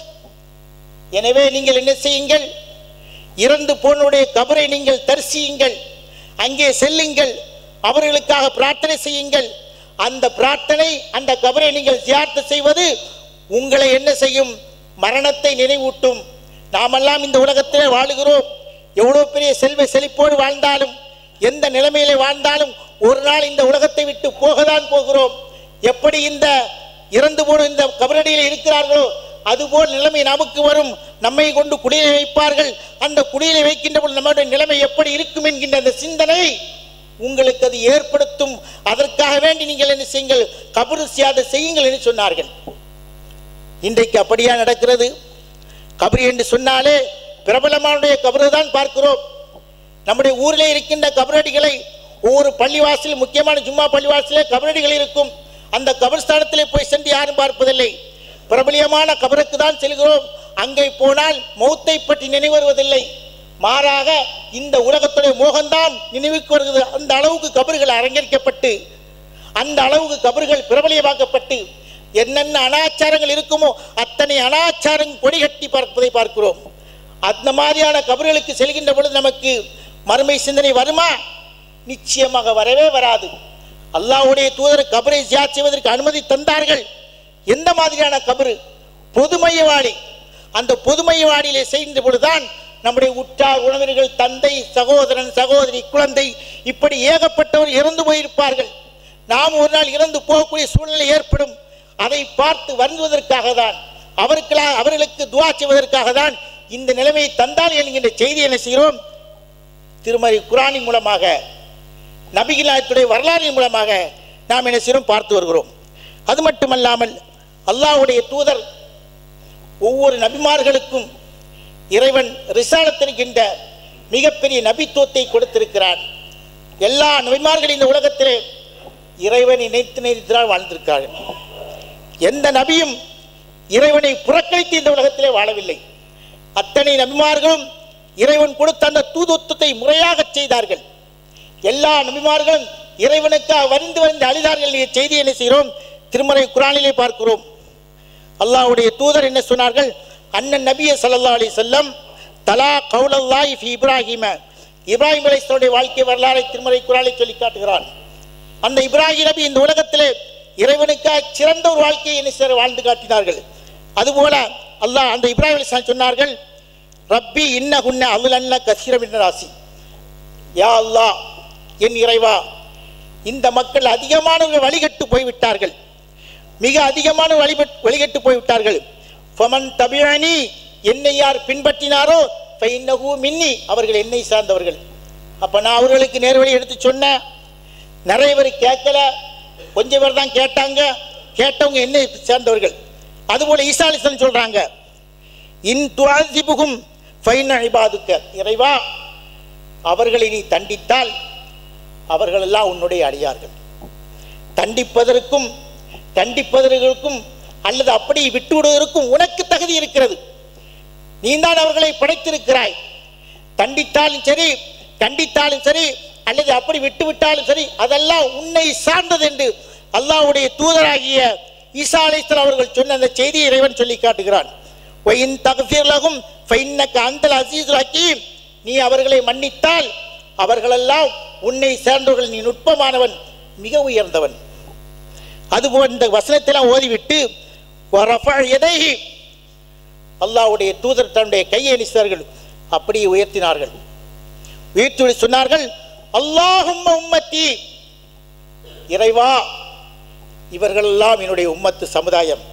எனவே நீங்கள் என்ன செய்யுங்கள் இறந்து போனுடைய கபரை நீங்கள் தரிசியுங்கள் அங்கே செல்லுங்கள் அவர்களுக்காக பிரார்த்தனை செய்யுங்கள் அந்த பிரார்த்தனை அந்த கபரை நீங்கள் ஜியார்த்து செய்வது உங்களை என்ன செய்யும் மரணத்தை நினைவூட்டும் நாமெல்லாம் இந்த உலகத்திலே வாழுகிறோம் எவ்வளோ பெரிய செல்வ செழிப்போடு வாழ்ந்தாலும் எந்த நிலைமையிலே வாழ்ந்தாலும் ஒரு நாள் இந்த உலகத்தை விட்டு போகத்தான் போகிறோம் எப்படி இந்த இறந்து போன இந்த கபரடியில் இருக்கிறார்களோ அதுபோல் நிலைமை நமக்கு வரும் நம்மை கொண்டு குடியை வைப்பார்கள் அந்த குடியை வைக்கின்ற பொழுது நம்முடைய நிலைமை எப்படி இருக்கும் என்கின்ற அந்த சிந்தனை உங்களுக்கு அது ஏற்படுத்தும் அதற்காக வேண்டி நீங்கள் என்ன செய்யுங்கள் கபரு சியாத செய்யுங்கள் என்று சொன்னார்கள் இன்றைக்கு அப்படியா நடக்கிறது கபரி என்று சொன்னாலே பிரபலமானுடைய கபரு தான் பார்க்கிறோம் நம்முடைய ஊரிலே இருக்கின்ற கபரடிகளை ஒவ்வொரு பள்ளிவாசல் முக்கியமான ஜும்மா பள்ளிவாசலே கபரடிகள் இருக்கும் அந்த கபர்ஸ்தானத்திலே போய் சென்று யாரும் பார்ப்பதில்லை பிரபலியமான கபருக்கு தான் செல்கிறோம் அங்கே போனால் மௌத்தை பற்றி நினைவு வருவதில்லை மாறாக இந்த உலகத்துடைய மோகம்தான் நினைவுக்கு வருகிறது அந்த அளவுக்கு கபறுகள் அரங்கரிக்கப்பட்டு அந்த அளவுக்கு கபறுகள் பிரபலியமாக்கப்பட்டு என்னென்ன அனாச்சாரங்கள் இருக்குமோ அத்தனை அனாச்சாரம் கொடிகட்டி பார்ப்பதை பார்க்கிறோம் அந்த மாதிரியான கபறுகளுக்கு செல்கின்ற பொழுது நமக்கு மறுமை சிந்தனை வருமா நிச்சயமாக வரவே வராது அல்லாஹ்வுடைய தூதர் கபரை ஜியாத் செய்வதற்கு அனுமதி தந்தார்கள் எந்த மாதிரியான கபரு பொதுமையவாடி அந்த பொதுமையவாடியிலே செய்கின்ற பொழுதுதான் நம்முடைய உற்றார் உறவினர்கள் தந்தை சகோதரன் சகோதரி குழந்தை இப்படி ஏகப்பட்டவர் இறந்து போயிருப்பார்கள் நாம் ஒரு நாள் இறந்து போகக்கூடிய சூழ்நிலை ஏற்படும் அதை பார்த்து வருந்துவதற்காக தான் அவருக்கெல்லாம் அவர்களுக்கு துவா செய்வதற்காக தான் இந்த நிலைமையை தந்தால் என்கின்ற செய்தி என்ன செய்கிறோம் திருமறை குரானின் மூலமாக நபிகிலாயத்துடைய வரலாறின் மூலமாக நாம் என்ன செய்கிறோம் பார்த்து வருகிறோம் அது மட்டுமல்லாமல் அல்லாஹ்வுடைய தூதர் ஒவ்வொரு நபிமார்களுக்கும் இறைவன் ரிசாலத்திருக்கின்ற மிகப்பெரிய நபித்துவத்தை கொடுத்திருக்கிறான் எல்லா நபிமார்களும் இந்த உலகத்திலே இறைவனை நினைத்து நினைத்துதான் வாழ்ந்திருக்கார்கள் எந்த நபியும் இறைவனை புறக்கணித்து இந்த உலகத்திலே வாழவில்லை அத்தனை நபிமார்களும் இறைவன் கொடுத்த அந்த தூதுத்துவத்தை முறையாக செய்தார்கள் எல்லா நபிமார்களும் இறைவனுக்காக வரிந்து வரிந்து அழிதார்கள் என்ற செய்தி என்ன செய்கிறோம் திருமறை குரானிலே பார்க்கிறோம் அல்லாஹ்வுடைய தூதர் என்ன சொன்னார்கள் அண்ணன் நபிய ஸல்லல்லாஹு அலைஹி வஸல்லம் தலா கௌலல்லாஹி ஃபி இப்ராஹிம இப்ராஹிம் அலைஹிஸ்ஸலாமுடைய வாழ்க்கை வரலாறை திருமறை குரானில் சொல்லி காட்டுகிறான் அந்த இப்ராஹிம் நபி இந்த உலகத்திலே இறைவனுக்காக சிறந்த ஒரு வாழ்க்கையை என்ன செய்ய வாழ்ந்து காட்டினார்கள் அதுபோல அல்லாஹ் அந்த இப்ராஹிம் அலைஹிஸ்ஸலாம் சொன்னார்கள் ரப்பி இன்ன குன்ன அவுலன்ன கசீரம் என்ற ராசி யா அல்லாஹ் என் இறைவா இந்த மக்கள் அதிகமானவர்கள் வழிகட்டு போய்விட்டார்கள் மிக அதிகமான வழிபட் வழிகட்டு போய்விட்டார்கள் ஃபமன் தபியனி என்னை யார் பின்பற்றினாரோ ஃபைன்னஹு மின்னி அவர்கள் என்னை சார்ந்தவர்கள் அப்போ நான் அவர்களுக்கு நேர்வழி எடுத்து சொன்னேன் நிறைய பேர் கேட்கல கொஞ்சம் பேர் தான் கேட்டாங்க கேட்டவங்க என்னை சேர்ந்தவர்கள் அதுபோல ஈசாலிசன் சொல்றாங்க இன் துவாசிபுகும் ஃபைன இபாதுக்க இறைவா அவர்களை நீ தண்டித்தால் அவர்களெல்லாம் உன்னுடைய அடியார்கள் தண்டிப்பதற்கும் தண்டிப்பதற்கும் அல்லது அப்படி விட்டு விடுவதற்கும் உனக்கு தகுதி இருக்கிறது நீதான் அவர்களை படைத்திருக்கிறாய் தண்டித்தாலும் சரி கண்டித்தாலும் சரி அல்லது அப்படி விட்டு விட்டாலும் சரி அதெல்லாம் உன்னை சார்ந்தது என்று அல்லாஹ்வுடைய தூதராகிய ஈசா அலைஹிஸ்ஸலாம் அவர்கள் சொன்ன அந்த செய்தியை இறைவன் சொல்லி காட்டுகிறான் ஒயின் தகஃபீர்லகும் ஃபைன்னக அந்தல் அசீசுல் ஹக்கீம் நீ அவர்களை மன்னித்தால் அவர்களெல்லாம் உன்னை சேர்ந்தவர்கள் நீ நுட்பமானவன் மிக உயர்ந்தவன் அதுபோல் இந்த வசனத்தெல்லாம் ஓதிவிட்டு வரஃபஅ யதைஹி அல்லாஹ்வுடைய தூதர் தன்னுடைய கையை நினைத்தார்கள் அப்படியே உயர்த்தினார்கள் உயர்த்தி சொன்னார்கள் அல்லாஹும்ம உம்மத்தி இறைவா இவர்களெல்லாம் என்னுடைய உம்மத்து சமுதாயம்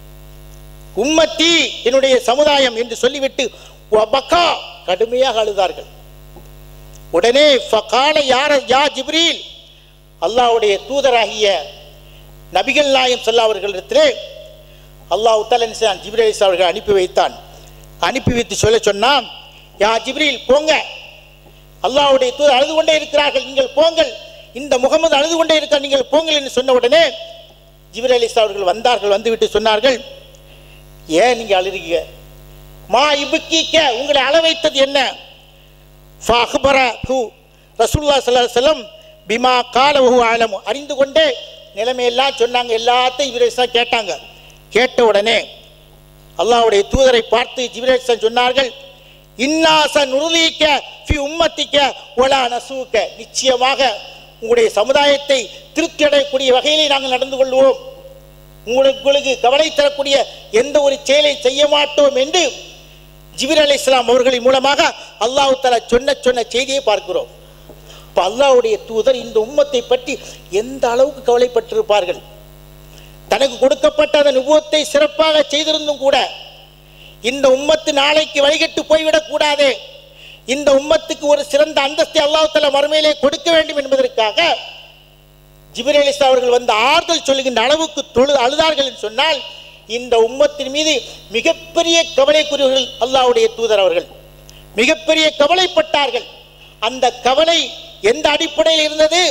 உம்மத்தி என்னுடைய சமுதாயம் என்று சொல்லிவிட்டு வபக்கா கடுமையாக அழுதார்கள் உடனே ஃபகால யார யா ஜிப்ரீல் அல்லாஹ்வுடைய தூதராகிய நபிகள் நாயம் சொல்லா அவர்களிடத்திலே அல்லாஹ் தலன் ஜிப்ரீல் அலிஸ் அவர்கள் அனுப்பி வைத்தான் அனுப்பி வைத்து சொல்ல சொன்னான் யா ஜிப்ரீல் போங்க அல்லாஹ்வுடைய தூதர் அழுது கொண்டே இருக்கிறார்கள் நீங்கள் போங்கள் இந்த முகமது அழுது கொண்டே இருக்கிறார் நீங்கள் போங்கள் என்று சொன்ன உடனே ஜிப்ரீல் அலிஸ் அவர்கள் வந்தார்கள் வந்துவிட்டு சொன்னார்கள் ஏன் நீங்க அழுறீங்க மா இபுக்கிக்க உங்களை அள வைத்தது என்ன ஃபஅக்பர ஹு ரசூலுல்லாஹி ஸல்லல்லாஹு அலைஹி வஸல்லம் பிமா காலஹு ஆலமு அறிந்து கொண்டே நிலைமையெல்லாம் சொன்னாங்க எல்லாத்தையும் இவரேசன் கேட்டாங்க கேட்ட உடனே அல்லாஹ்வுடைய தூதரை பார்த்து ஜிப்ரேசன் சொன்னார்கள் இன்னாச நுருதிக்க ஃபி உம்மத்திக்க ஒலா நசூக்க நிச்சயமாக உங்களுடைய சமுதாயத்தை திருப்தி அடையக்கூடிய வகையிலே நாங்கள் நடந்து கொள்வோம் உங்களுக்கு உங்களுக்கு கவலை தரக்கூடிய எந்த ஒரு செயலை செய்ய மாட்டோம் என்று ஜிபிர் அலி இஸ்லாம் அவர்களின் மூலமாக அல்லாஹ் தலா சொன்ன சொன்ன செய்தியை பார்க்கிறோம் இப்போ அல்லாஹ்வுடைய தூதர் இந்த உம்மத்தை பற்றி எந்த அளவுக்கு கவலைப்பட்டிருப்பார்கள் தனக்கு கொடுக்கப்பட்ட அந்த நுபுவத்தை சிறப்பாக செய்திருந்தும் கூட இந்த உம்மத்து நாளைக்கு வழிகட்டு போய்விடக் கூடாது இந்த உம்மத்துக்கு ஒரு சிறந்த அந்தஸ்தை அல்லாஹ் தலா மறுமையிலே கொடுக்க வேண்டும் என்பதற்காக ஜிபிரேலிஸ் அவர்கள் வந்து ஆறுதல் சொல்லுகின்ற அளவுக்கு தொழு அழுதார்கள் என்று சொன்னால் இந்த உம்மத்தின் மீது மிகப்பெரிய கவலைக்குரியவர்கள் அல்லாஹ்வுடைய தூதர் அவர்கள் மிகப்பெரிய கவலைப்பட்டார்கள் அந்த கவலை எந்த அடிப்படையில் இருந்தது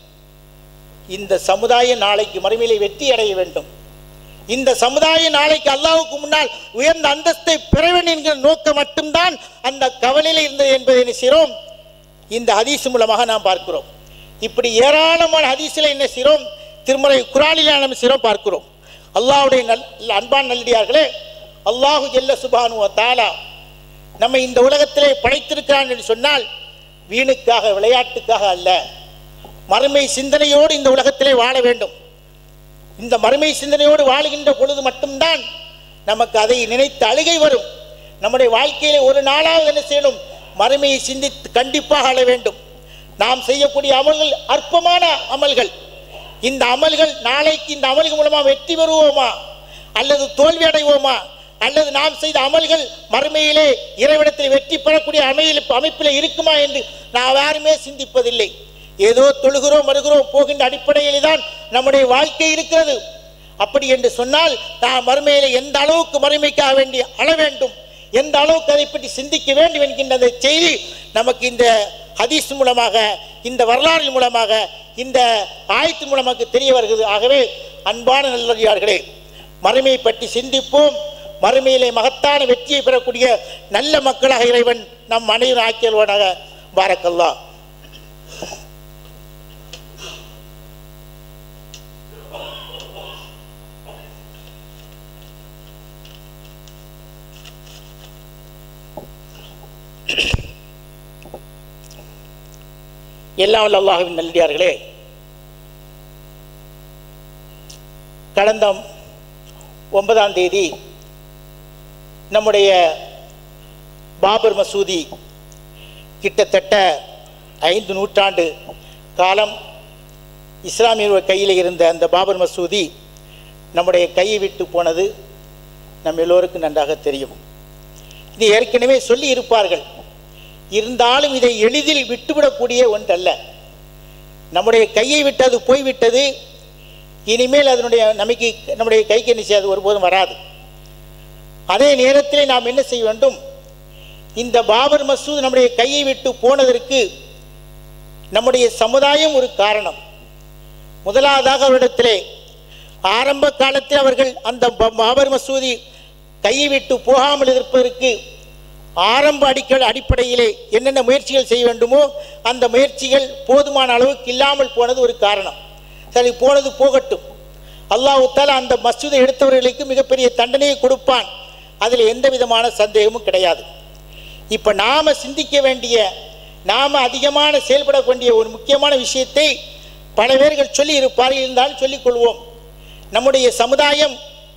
இந்த சமுதாயம் நாளைக்கு மறுமையிலே வெற்றி அடைய வேண்டும் இந்த சமுதாயம் நாளைக்கு அல்லாஹ்வுக்கு முன்னால் உயர்ந்த அந்தஸ்தை பெற வேண்டும் என்கிற நோக்கம் மட்டும்தான் அந்த கவலையில் இருந்தது என்பதை என்ன செய்கிறோம் இந்த ஹதீஸ் மூலமாக நாம் பார்க்கிறோம் இப்படி ஏராளமான ஹதீஸில் என்ன செய்கிறோம் திருமறை குரானில் நாம் செய்கிறோம் பார்க்கிறோம் அல்லாஹ்வுடைய நல் அன்பான் நல்லடியார்களே அல்லாஹு ஜெல்ல சுபானு தாலா நம்ம இந்த உலகத்திலே படைத்திருக்கிறான் என்று சொன்னால் வீணுக்காக விளையாட்டுக்காக அல்ல மறுமை சிந்தனையோடு இந்த உலகத்திலே வாழ வேண்டும் இந்த மறுமை சிந்தனையோடு வாழுகின்ற பொழுது மட்டும்தான் நமக்கு அதை நினைத்து அழுகை வரும் நம்முடைய வாழ்க்கையிலே ஒரு நாளாவது என்ன செய்யணும் மறுமையை சிந்தித்து கண்டிப்பாக அழ வேண்டும் நாம் செய்யக்கூடிய அமல்கள் அற்பமான அமல்கள் இந்த அமல்கள் நாளைக்கு இந்த அமல்கள் மூலமாக வெற்றி பெறுவோமா அல்லது தோல்வி அடைவோமா அல்லது நாம் செய்த அமல்கள் மறுமையிலே இறைவிடத்தில் வெற்றி பெறக்கூடிய அமையில் அமைப்பில் இருக்குமா என்று நாம் யாருமே சிந்திப்பதில்லை ஏதோ தொழுகிறோம் வருகிறோம் போகின்ற அடிப்படையில் தான் நம்முடைய வாழ்க்கை இருக்கிறது அப்படி என்று சொன்னால் நாம் மறுமையிலே எந்த அளவுக்கு மறுமைக்காக வேண்டி அழ வேண்டும் எந்த அளவுக்கு அதை பற்றி சிந்திக்க வேண்டும் என்கின்ற அந்த செய்தி நமக்கு இந்த ஹதீஸ் மூலமாக இந்த வரலாறு மூலமாக இந்த ஆயத்து மூலமாக தெரிய வருகிறது ஆகவே அன்பான நல்லடியார்களே மறுமையை பற்றி சிந்திப்போம் மறுமையிலே மகத்தான வெற்றியை பெறக்கூடிய நல்ல மக்களாக இறைவன் நம் அனைவரும் ஆக்கியல்வனாக பாரக்கல்லா எல்லாம் வல்ல அல்லாஹ்வின் நல்லடியார்களே கடந்த ஒன்பதாம் தேதி நம்முடைய பாபர் மசூதி கிட்டத்தட்ட ஐந்து நூற்றாண்டு காலம் இஸ்லாமியர்கள் கையில் இருந்த அந்த பாபர் மசூதி நம்முடைய கையை விட்டு போனது நம் எல்லோருக்கும் நன்றாக தெரியும் இது ஏற்கனவே சொல்லி இருப்பார்கள் இருந்தாலும் இதை எளிதில் விட்டுவிடக்கூடிய ஒன்றல்ல நம்முடைய கையை விட்டு அது போய்விட்டது இனிமேல் அதனுடைய நமக்கு நம்முடைய கைக்கு என்ன செய்யாது ஒருபோதும் வராது அதே நேரத்தில் நாம் என்ன செய்ய வேண்டும் இந்த பாபர் மசூத் நம்முடைய கையை விட்டு போனதற்கு நம்முடைய சமுதாயம் ஒரு காரணம் முதலாவதாக அவரிடத்திலே ஆரம்ப காலத்தில் அவர்கள் அந்த ப- பாபர் மசூதி கையை விட்டு போகாமல் இருப்பதற்கு ஆரம்ப அடிக்கல் அடிப்படையிலே என்னென்ன முயற்சிகள் செய்ய வேண்டுமோ அந்த முயற்சிகள் போதுமான அளவுக்கு இல்லாமல் போனது ஒரு காரணம் சரி போனது போகட்டும் அல்லாஹ் தாலா அந்த மசூதை எடுத்தவர்களுக்கு மிகப்பெரிய தண்டனையை கொடுப்பான் அதில் எந்த விதமான சந்தேகமும் கிடையாது இப்போ நாம் சிந்திக்க வேண்டிய நாம் அதிகமான செயல்பட வேண்டிய ஒரு முக்கியமான விஷயத்தை பல பேர்கள் சொல்லி இருப்பார்கள் இருந்தாலும் சொல்லிக் கொள்வோம் நம்முடைய சமுதாயம்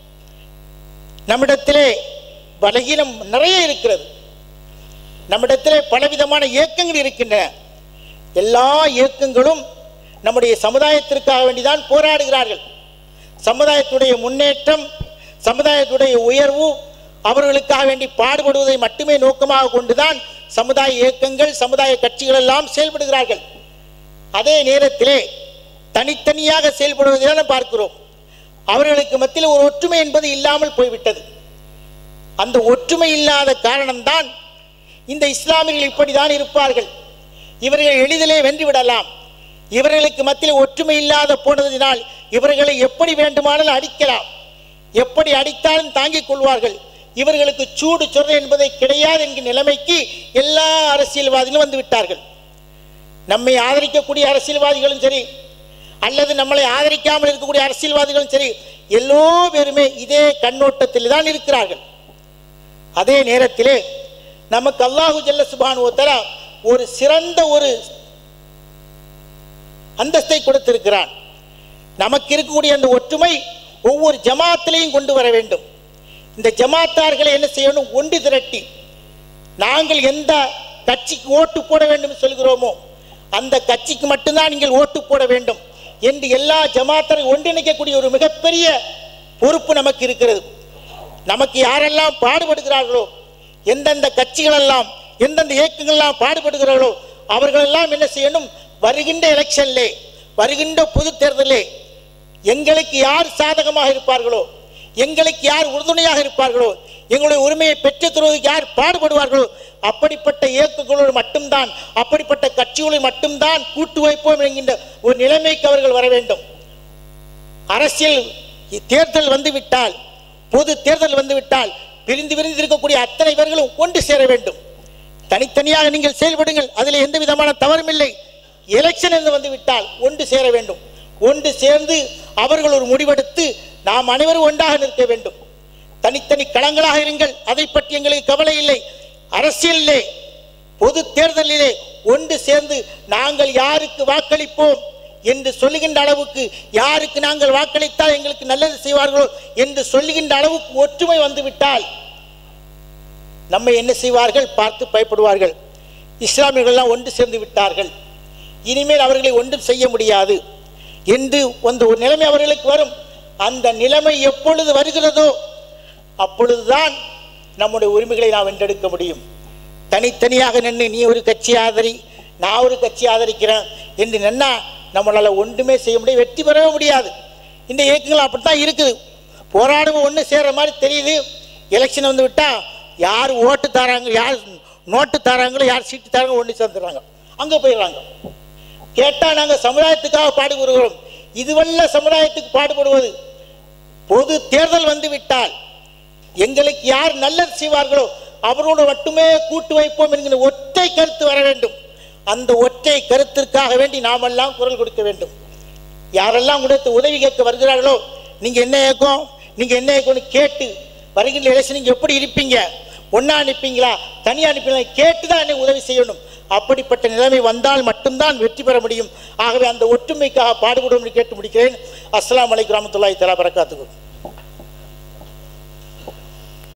நம்மிடத்திலே பலகீனம் நிறைய இருக்கிறது நம்மிடத்திலே பலவிதமான இயக்கங்கள் இருக்கின்றன எல்லா இயக்கங்களும் நம்முடைய சமுதாயத்திற்காக வேண்டிதான் போராடுகிறார்கள் சமுதாயத்துடைய முன்னேற்றம் சமுதாயத்துடைய உயர்வு அவர்களுக்காக வேண்டி பாடுபடுவதை மட்டுமே நோக்கமாக கொண்டுதான் சமுதாய இயக்கங்கள் சமுதாய கட்சிகள் எல்லாம் செயல்படுகிறார்கள் அதே நேரத்திலே தனித்தனியாக செயல்படுவதை தான் பார்க்கிறோம் அவர்களுக்கு மத்தியில் ஒரு ஒற்றுமை என்பது இல்லாமல் போய்விட்டது அந்த ஒற்றுமை இல்லாத காரணம்தான் இந்த இஸ்லாமியர்கள் இப்படிதான் இருப்பார்கள் இவர்கள் எளிதிலே வென்று விடலாம் இவர்களுக்கு மத்தியில் ஒற்றுமை இல்லாத போனதினால் இவர்களை எப்படி வேண்டுமானாலும் அடிக்கலாம் எப்படி அடித்தாலும் தாங்கிக் கொள்வார்கள் இவர்களுக்கு சூடு சொரணை என்பதை கிடையாது என்கிற நிலைமைக்கு எல்லா அரசியல்வாதிகளும் வந்து விட்டார்கள் நம்மை ஆதரிக்கக்கூடிய அரசியல்வாதிகளும் சரி அல்லது நம்மளை ஆதரிக்காமல் இருக்கக்கூடிய அரசியல்வாதிகளும் சரி எல்லோ பேருமே இதே கண்ணோட்டத்தில் தான் இருக்கிறார்கள் அதே நேரத்திலே நமக்கு அல்லாஹு ஜல்ல சுபானு தஆலா ஒரு சிறந்த ஒரு அந்தஸ்தை கொடுத்திருக்கிறான் நமக்கு இருக்கக்கூடிய அந்த ஒற்றுமை ஒவ்வொரு ஜமாத்திலையும் கொண்டு வர வேண்டும் இந்த ஜமாத்தார்களை என்ன செய்யணும் ஒன்று திரட்டி நாங்கள் எந்த கட்சிக்கு ஓட்டு போட வேண்டும் என்று சொல்கிறோமோ அந்த கட்சிக்கு மட்டும்தான் நீங்கள் ஓட்டு போட வேண்டும் என்று எல்லா ஜமாத்தரை ஒன்றிணைக்கக்கூடிய ஒரு மிகப்பெரிய பொறுப்பு நமக்கு இருக்கிறது நமக்கு யாரெல்லாம் பாடுபடுகிறார்களோ எந்தெந்த கட்சிகளெல்லாம் எந்தெந்த இயக்கங்கள்லாம் பாடுபடுகிறார்களோ அவர்களெல்லாம் என்ன செய்யணும் வருகின்ற எலெக்ஷன்லே வருகின்ற பொது தேர்தலே எங்களுக்கு யார் சாதகமாக இருப்பார்களோ எங்களுக்கு யார் உறுதுணையாக இருப்பார்களோ எங்களுடைய உரிமையை பெற்றுத் தருவதற்கு யார் பாடுபடுவார்களோ அப்படிப்பட்ட இயக்கங்களோடு மட்டும்தான் அப்படிப்பட்ட கட்சிகளோடு மட்டும்தான் கூட்டு வைப்போம் என்கின்ற ஒரு நிலைமைக்கு அவர்கள் வர வேண்டும் அரசியல் தேர்தல் வந்துவிட்டால் பொது தேர்தல் வந்துவிட்டால் பிரிந்து பிரிந்து இருக்கக்கூடிய அத்தனை பேர்களும் ஒன்று சேர வேண்டும் தனித்தனியாக நீங்கள் செயல்படுங்கள் அதில் எந்த விதமான தவறும் இல்லை எலெக்ஷன் என்று வந்துவிட்டால் ஒன்று சேர வேண்டும் ஒன்று சேர்ந்து அவர்கள் ஒரு முடிவெடுத்து நாம் அனைவரும் ஒன்றாக நிற்க வேண்டும் தனித்தனி களங்களாக இருங்கள் அதை பற்றி எங்களுக்கு கவலை இல்லை அரசியலிலே பொது தேர்தலிலே ஒன்று சேர்ந்து நாங்கள் யாருக்கு வாக்களிப்போம் என்று சொல்லுகின்ற அளவுக்கு யாருக்கு நாங்கள் வாக்களித்தால் எங்களுக்கு நல்லது செய்வார்களோ என்று சொல்லுகின்ற அளவுக்கு ஒற்றுமை வந்துவிட்டால் நம்மை என்ன செய்வார்கள் பார்த்து பயப்படுவார்கள் இஸ்லாமியர்கள்லாம் ஒன்று சேர்ந்து விட்டார்கள் இனிமேல் அவர்களை ஒன்றும் செய்ய முடியாது என்று அந்த ஒரு நிலைமை அவர்களுக்கு வரும் அந்த நிலைமை எப்பொழுது வருகிறதோ அப்பொழுதுதான் நம்முடைய உரிமைகளை நாம் வென்றெடுக்க முடியும் தனித்தனியாக நின்று நீ ஒரு கட்சி ஆதரி நான் ஒரு கட்சி ஆதரிக்கிறேன் என்று நின்னா நம்மளால் ஒன்றுமே செய்ய முடியும் வெற்றி பெறவே முடியாது இந்த இயக்கங்கள் அப்படித்தான் இருக்குது போராடுவோம் ஒன்று சேர்ற மாதிரி தெரியுது எலெக்ஷன் வந்து விட்டால் யார் ஓட்டு தராங்க யார் நோட்டு தராங்களோ யார் சீட்டு தராங்க ஒன்று சேர்ந்துடுறாங்க அங்கே போயிடுறாங்க கேட்டால் நாங்கள் சமுதாயத்துக்காக பாடுபடுகிறோம் இதுவல்ல சமுதாயத்துக்கு பாடுபடுவது பொது தேர்தல் வந்து விட்டால் எங்களுக்கு யார் நல்லது செய்வார்களோ அவரோடு மட்டுமே கூட்டு வைப்போம் என்கிற ஒற்றை கருத்து வர வேண்டும் அந்த ஒற்றை கருத்திற்காக வேண்டி நாமெல்லாம் குரல் கொடுக்க வேண்டும் யாரெல்லாம் உங்களுக்கு உதவி கேட்க வருகிறார்களோ நீங்க என்ன இயக்கம் நீங்க என்ன இயக்கம்னு கேட்டு வருகின்ற எலெக்ஷன் நீங்க எப்படி இருப்பீங்க ஒண்ணா அனுப்பீங்களா தனியா அனுப்பீங்களா கேட்டு தான் என்னை உதவி செய்யணும் அப்படிப்பட்ட நிலைமை வந்தால் மட்டும்தான் வெற்றி பெற முடியும் ஆகவே அந்த ஒற்றுமைக்காக பாடுபடும் என்று கேட்டு முடிக்கிறேன் அஸ்ஸலாமு அலைக்கும் வரஹ்மத்துல்லாஹி தஆலா பரக்காத்துக்கும்